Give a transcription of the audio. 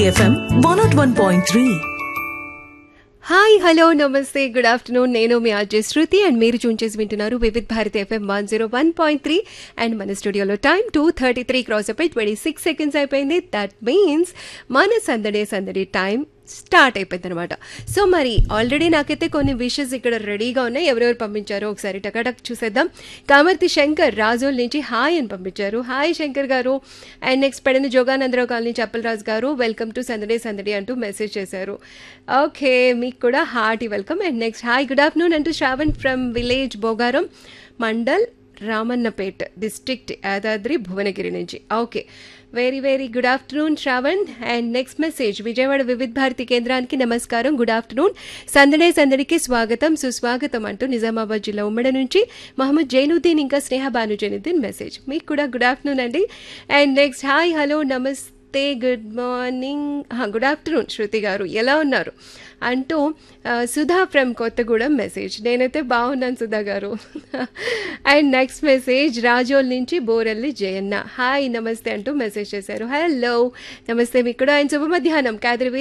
FM one naught one point three hi hello నమస్తే good afternoon నేను మీ RJ Shruti and మీరు చూన్ చేసి వింటున్నారు Vividh Bharati FM one zero one point three and మన స్టూడియోలో time two thirty three cross అయిపోయి ట్వంటీ సిక్స్ సెకండ్స్ అయిపోయింది దట్ మీన్స్ మన సందడే సందడి టైం స్టార్ట్ అయిపోయింది అనమాట సో మరి ఆల్రెడీ నాకైతే కొన్ని విషెస్ ఇక్కడ రెడీగా ఉన్నాయి ఎవరెవరు పంపించారో ఒకసారి టకాటక్ చూసేద్దాం కామర్తి శంకర్ రాజోల్ నుంచి హాయ్ అని పంపించారు హాయ్ శంకర్ గారు అండ్ నెక్స్ట్ పడిన జోగానందరావు కాలనీ చప్పలరాజు గారు వెల్కమ్ టు సందడే సందడి అంటూ మెసేజ్ చేశారు ఓకే మీకు కూడా hearty welcome and next hi good afternoon అంటూ Shravan from village Bogaram mandal Ramannapet district Yadadri Bhuvanagiri నుంచి okay very very good afternoon Shravan and next message Vijayawada Vividh Bharati కేంద్రానికి నమస్కారం గుడ్ ఆఫ్టర్నూన్ సందడే సందడికి స్వాగతం సుస్వాగతం అంటూ నిజామాబాద్ జిల్లా ఉమ్మడి నుంచి మహమ్మద్ జైనుద్దీన్ ఇంకా స్నేహ భాను జైనుద్దీన్ మెసేజ్ మీకు కూడా గుడ్ ఆఫ్టర్నూన్ అండి అండ్ నెక్స్ట్ హాయ్ హలో నమస్తే good morning good afternoon Shruti గారు ఎలా ఉన్నారు అంటూ ఆ, సుధా ఫ్రమ్ కొత్తగూడెం మెసేజ్ నేనైతే బాగున్నాను సుధా గారు అండ్ నెక్స్ట్ మెసేజ్ రాజోల్ నుంచి బోరల్లి జయన్న హాయ్ నమస్తే అంటూ మెసేజ్ చేశారు హలో నమస్తే మీకు కూడా ఆయన శుభ మధ్యాహ్నం కాదరి